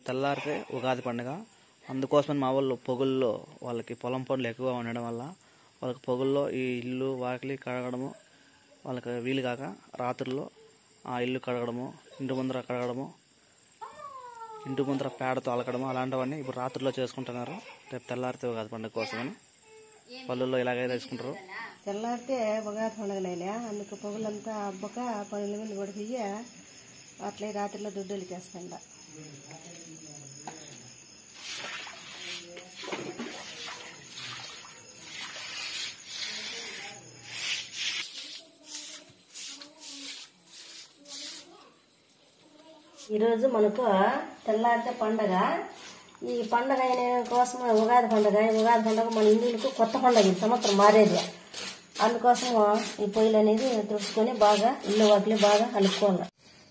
తెల్లారితే ఉగాది పండుగ అందుకోసమని మా వాళ్ళు పొగుల్లో వాళ్ళకి పొలం పనులు ఎక్కువ ఉండడం వల్ల వాళ్ళకి పొగుల్లో ఈ ఇల్లు వాకిలి కడగడము వాళ్ళకి వీలు కాక రాత్రుల్లో ఆ ఇల్లు కడగడము ఇంటి ముందర కడగడము ఇంటి ముందర పేడతో అలకడము అలాంటివన్నీ ఇప్పుడు రాత్రిలో చేసుకుంటున్నారు రేపు తెల్లారితే ఉగాది పండుగ కోసమని పల్లెల్లో ఇలాగే చేసుకుంటారు తెల్లారితే ఉగాది పండుగనైనా అందుకు పొగులంతా అబ్బక పనుల మీద పడిపోయి అట్లే రాత్రిలో దుడ్డులు చేస్తాండ ఈరోజు మనకు తెల్లారితే పండగ ఈ పండగ అయిన కోసం ఉగాది పండగ ఈ ఉగాది పండగ మన హిందువులకు కొత్త పండగ ఈ సంవత్సరం మారేది అందుకోసం ఈ పొయ్యిలు అనేది తుడుచుకొని బాగా ఇల్లు వాకిలి బాగా అలుక్కోవాలి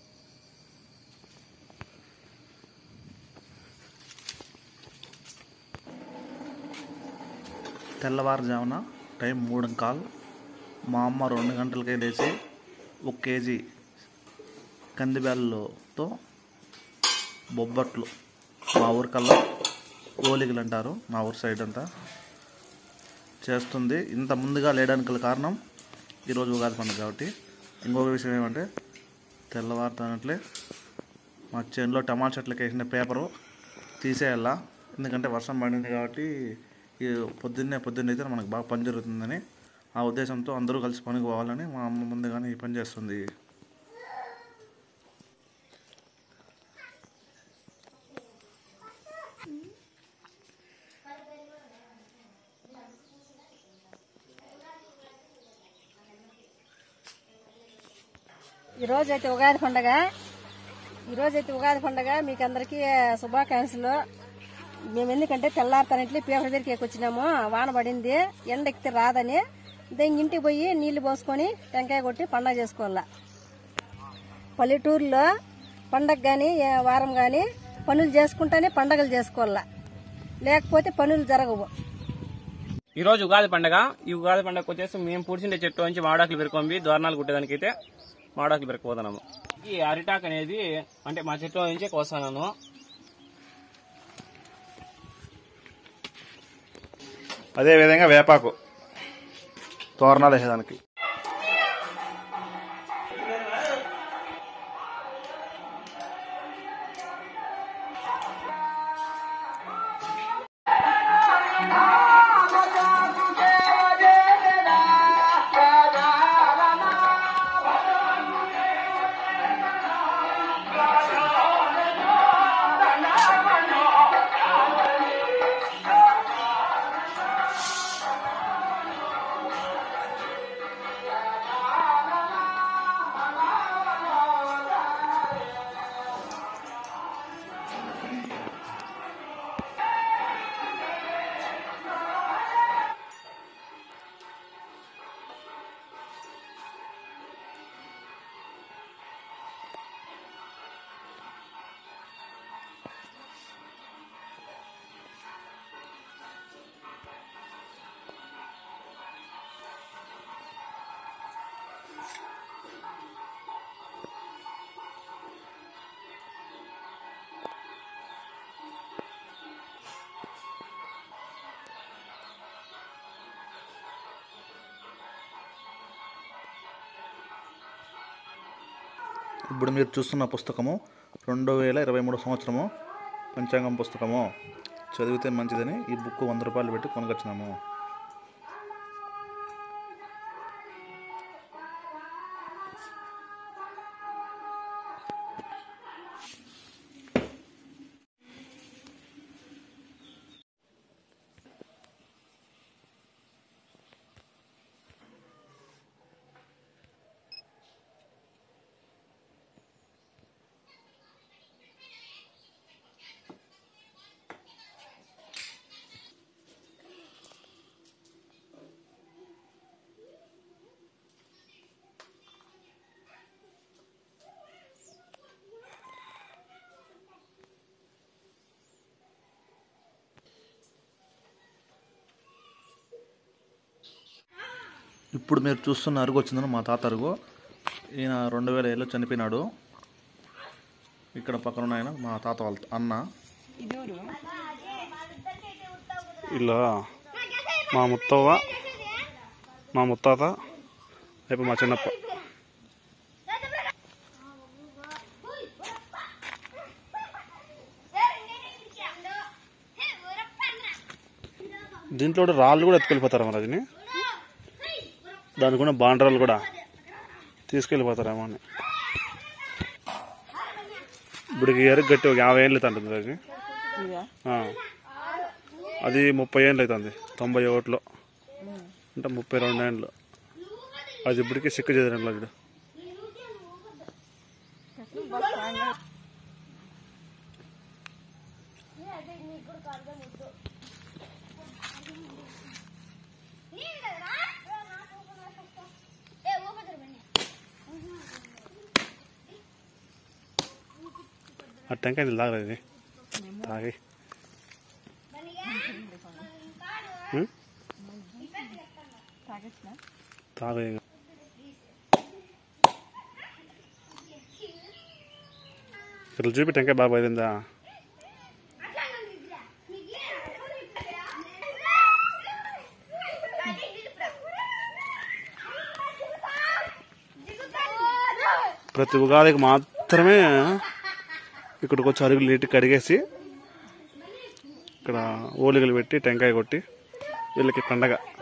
తెల్లవారుజామున టైం మూడు కాల్ మా అమ్మ రెండు గంటలకే లేచి ఒక కేజీ కందిబ్యాళ్ళతో బొబ్బట్లు మా ఊరికల్లా ఓలిగలు అంటారు మా ఊరి సైడ్ అంతా చేస్తుంది ఇంత ముందుగా లేయడానికి గల కారణం ఈరోజు ఉగాది పండుగ కాబట్టి ఇంకొక విషయం ఏమంటే తెల్లవారుతానట్లే మా చేనులో టమాటా చెట్లకి వేసిన పేపరు తీసేయాల ఎందుకంటే వర్షం పడింది కాబట్టి ఈ పొద్దున్నే పొద్దున్నే అయితే మనకు బాగా పని జరుగుతుందని ఆ ఉద్దేశంతో అందరూ కలిసి పనికి పోవాలని మా అమ్మ ముందుగానే ఈ పని చేస్తుంది ఈ రోజు అయితే ఉగాది పండగ ఈ రోజు అయితే ఉగాది పండగ మీకు అందరికీ శుభాకాంక్షలు మేము ఎందుకంటే తెల్లారుతానట్లే పేపర్ దగ్గరికి ఎక్కొచ్చినాము వాన పడింది ఎండ ఎక్కితే రాదని దాని ఇంటికి పోయి నీళ్లు పోసుకొని టెంకాయ కొట్టి పండగ చేసుకోవాలా పల్లెటూరులో పండగ కానీ వారం కానీ పనులు చేసుకుంటానే పండగలు చేసుకోవాలా లేకపోతే పనులు జరగవు ఈ రోజు ఉగాది పండగ ఈ ఉగాది పండగ వచ్చేసి మేము పూడ్చిండే చెట్టు నుంచి మాడాకులు పెరుకొంబి దోరణాలు కుట్టేదానికి అయితే మాడాకులు పెరుకుపోతున్నాము ఈ అరిటాక్ అనేది అంటే మా చెట్టు నుంచే కోస్తాను అదే విధంగా వేపాకు తోరణాలు వేసేదానికి ఇప్పుడు మీరు చూస్తున్న పుస్తకము రెండు వేల ఇరవై మూడు సంవత్సరము పంచాంగం పుస్తకము చదివితే మంచిదని ఈ బుక్ వంద రూపాయలు పెట్టి కొనుకొచ్చినాము ఇప్పుడు మీరు చూస్తున్న అరుగు వచ్చిందని మా తాత అరుగు ఈయన రెండు వేల ఏళ్ళు చనిపోయినాడు ఇక్కడ పక్కన ఉన్న ఆయన మా తాత వాళ్ళ అన్న ఇది ఊరు ఇలా మా ముత్తవ్వ మా ముత్తాత రేపు మా చిన్నప్ప దీంట్లో కూడా రాళ్ళు కూడా ఎత్తుకెళ్ళిపోతారా మరి అదిని దానికి కూడా బాండరాలు కూడా తీసుకెళ్ళిపోతారేమో అని ఇప్పుడు ఈ ఎరుగు గట్టి ఒక యాభై ఏళ్ళు అవుతుంది అది ఇదా ఆ. అది ముప్పై ఏళ్ళు అవుతుంది తొంభై ఒకటిలో అంటే ముప్పై రెండు ఏళ్ళు అది ఇప్పటికీ సిక్కు చెదిరంలో చూడు ఆ టెంకాయ నీళ్ళు తాగలేదు ఇది తాగి ఉం? తాగొచ్చిన తాగు ఇక. ఇట్లా చూపి టెంకాయ బాగా పడిందా ప్రతి ఉగాదికి మాత్రమే ఇక్కడికి వచ్చి అరుగులు నీటి కడిగేసి ఇక్కడ ఓలిగలు పెట్టి టెంకాయ కొట్టి వీళ్ళకి పండగ